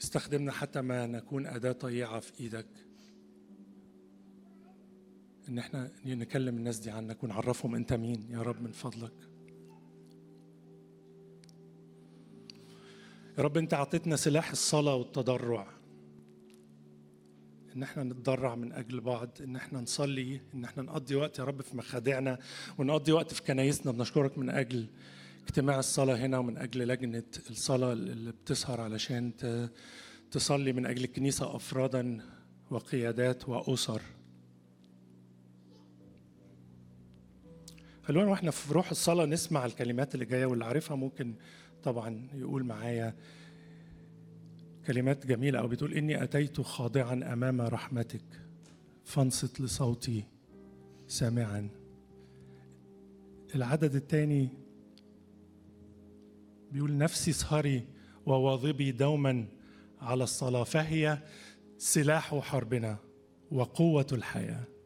استخدمنا حتى ما نكون أداة طيعة في إيدك إن إحنا نكلم الناس دي عنك ونعرفهم أنت مين يا رب من فضلك يا رب أنت أعطيتنا سلاح الصلاة والتضرع ان احنا نتضرع من اجل بعض ان احنا نصلي ان احنا نقضي وقت يا رب في مخادعنا ونقضي وقت في كنايسنا بنشكرك من اجل اجتماع الصلاه هنا ومن اجل لجنه الصلاه اللي بتسهر علشان تصلي من اجل الكنيسه افرادا وقيادات واسر خلونا واحنا في روح الصلاه نسمع الكلمات اللي جايه واللي عارفها ممكن طبعا يقول معايا كلمات جميلة أو بتقول إني أتيت خاضعا أمام رحمتك فانصت لصوتي سامعا العدد الثاني بيقول نفسي اسهري وواظبي دوما على الصلاة فهي سلاح حربنا وقوة الحياة